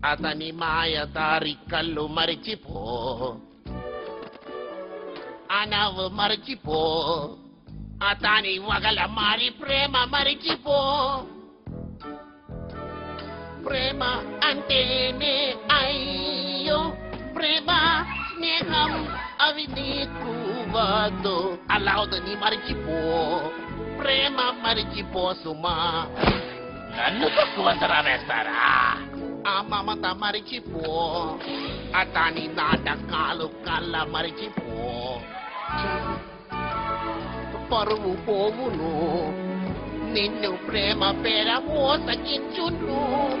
అతని మాయదారి కళ్ళు మరిచిపో అనవు మరిచిపో అతని వగల మారి ప్రేమ మరిచిపో ప్రేమ అంటేనే అయ్యో ప్రేమ స్నేహం అవి నీకు వద్దు అలా అవుతుంది మరిచిపో ప్రేమ మరిచిపో సుమా నన్ను తక్కువ అంతరా వేస్తారా ఆ మమత మరిచిపో అతని నాటకాలు కళ్ళ మరిచిపో పరువు పోవును నిన్ను ప్రేమ పేర మోసగించును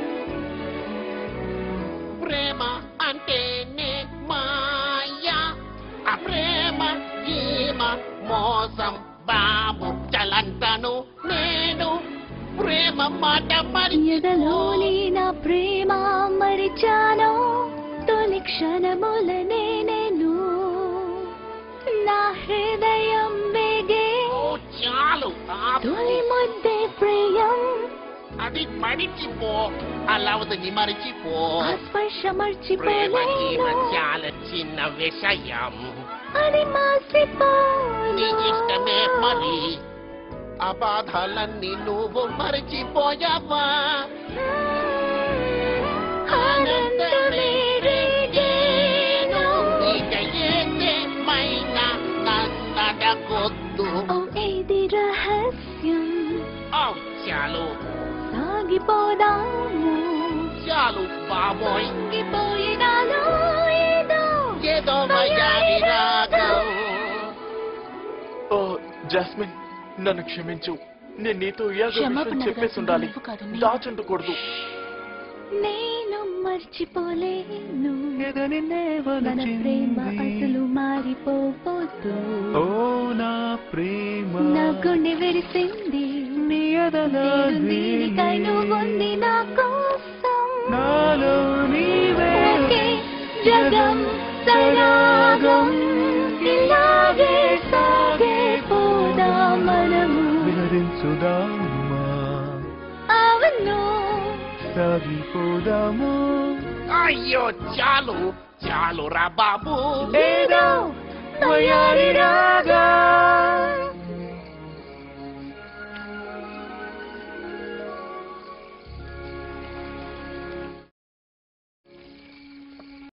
ప్రేమ అంటేనే మాయా ఆ ప్రేమ ఈమ మోసం బాబు చలంతను నేను ప్రేమ మాట మరి ఎదలోని నా ప్రేమ మరిచాను తొలి క్షణములనే నేను నా హృదయం వేగే ఓ, చాలు ఆపు. తొలి ముద్దే ప్రియం అది మరిచిపో అలా అవుతుంది మరిచిపో ఆ స్పర్శ ప్రేమ జీవ మర్చిపోలేను చాలా చిన్న విషయం అది నీ ఇష్టమే మాసిపో మరి ఆ బాధలన్నీ నువ్వు మరిచిపోయావా ఆనందమే రేగేను. ఇక ఏదేమైనా నన్నడగొద్దు ఓ ఇది రహస్యం ఓ, చాలు సాగిపోదాము చాలు బాబోయ్ సాగిపోయినాను ఏదో ఏదో వయ్యారి రాగం ఓ జాస్మిన్ నన్ను క్షమించు నేను నీతో ఇయాగ క్షమాపణ విషయం చెప్పేసి ఉండాలి నువ్వు కాదు నేను. దాచుండకూడదు నేను మర్చిపోలేను మన ప్రేమ అసలు మారిపోవద్దు ఓ నా ప్రేమ నా గుండె విరిసింది నీ ఎదల నేను దీనికై నువ్వుంది నా కోసం నాలో నీవే ఒకే జగం సరాగం ఇలాగే సాగే పోదా మనము విహరించుదామా అవును సాగిపోదాము అయ్యో చాలు చాలు రా బాబు ఏదో